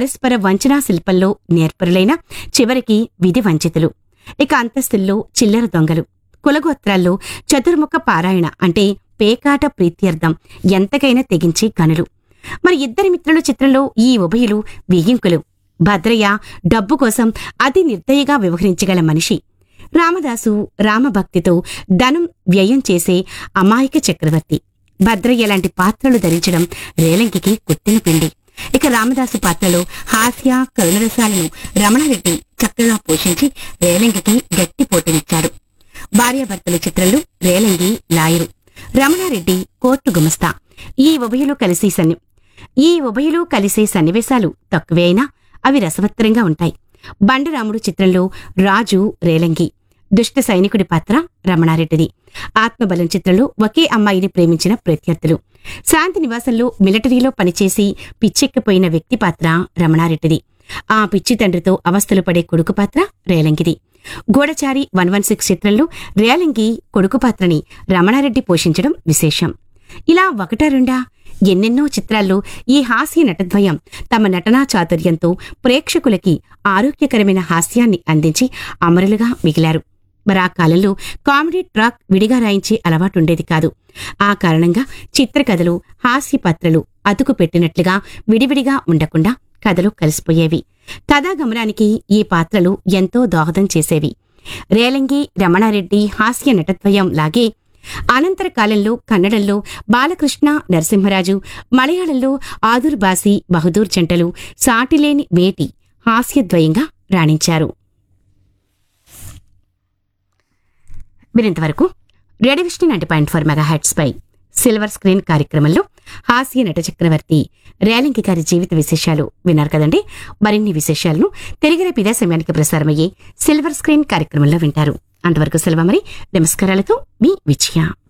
పరస్పర వంచనా శిల్పంలో నేర్పరులైన చివరికి విధి వంచితులు ఇక అంతస్తుల్లో చిల్లర దొంగలు కులగోత్రాల్లో చతుర్ముఖ పారాయణ అంటే పేకాట ప్రీత్యర్థం ఎంతకైనా తెగించి గనులు మరి ఇద్దరి మిత్రుల చిత్రంలో ఈ ఉభయులు వేగింకులు భద్రయ్య డబ్బు కోసం అతి నిర్దయగా వ్యవహరించగల మనిషి రామదాసు రామభక్తితో ధనం వ్యయం చేసే అమాయక చక్రవర్తి భద్రయ్య లాంటి పాత్రలు ధరించడం రేలంకికి కుట్టిన పిండి ఇక రామదాసు పాత్రలో హాస్య కరుణరసాలను రమణారెడ్డి చక్కగా పోషించి రేలంగికి గట్టి పోటీనిచ్చాడు భార్యాభర్తల చిత్రంలో రేలంగి లాయరు రమణారెడ్డి కోర్టు గుమస్తా ఈ ఉభయులు కలిసి సన్ని ఈ ఉభయులు కలిసే సన్నివేశాలు తక్కువే అయినా అవి రసవత్తరంగా ఉంటాయి బండరాముడు చిత్రంలో రాజు రేలంగి దుష్ట సైనికుడి పాత్ర రమణారెడ్డిది ఆత్మబలం చిత్రంలో ఒకే అమ్మాయిని ప్రేమించిన ప్రత్యర్థులు శాంతి నివాసంలో మిలిటరీలో పనిచేసి పిచ్చెక్కిపోయిన వ్యక్తి పాత్ర రమణారెడ్డిది ఆ పిచ్చి తండ్రితో అవస్థలు పడే కొడుకు పాత్ర రేలంగిది గూఢచారి వన్ వన్ సిక్స్ చిత్రంలో రేలంగి కొడుకు పాత్రని రమణారెడ్డి పోషించడం విశేషం ఇలా ఒకటా రెండా ఎన్నెన్నో చిత్రాల్లో ఈ హాస్య నటద్వయం తమ నటనా చాతుర్యంతో ప్రేక్షకులకి ఆరోగ్యకరమైన హాస్యాన్ని అందించి అమరులుగా మిగిలారు మరి ఆ కాలంలో కామెడీ ట్రాక్ విడిగా రాయించే అలవాటుండేది కాదు ఆ కారణంగా చిత్రకథలు హాస్య పాత్రలు అతుకు పెట్టినట్లుగా విడివిడిగా ఉండకుండా కథలు కలిసిపోయేవి కథాగమనానికి ఈ పాత్రలు ఎంతో దోహదం చేసేవి రేలంగి రమణారెడ్డి హాస్య నటద్వయం లాగే అనంతర కాలంలో కన్నడంలో బాలకృష్ణ నరసింహరాజు మలయాళంలో ఆదుర్ బాసి బహదూర్ జంటలు సాటిలేని వేటి హాస్యద్వయంగా రాణించారు మీరింతవరకు radio Vishnu ninety point four mega పై సిల్వర్ స్క్రీన్ కార్యక్రమంలో హాస్య నట చక్రవర్తి రేలంకి గారి జీవిత విశేషాలు విన్నారు కదండి మరిన్ని విశేషాలను తిరిగి రేపు ఇదే సమయానికి ప్రసారమయ్యే సిల్వర్ స్క్రీన్ కార్యక్రమంలో వింటారు అంతవరకు సెలవు మరి నమస్కారాలతో మీ విజయ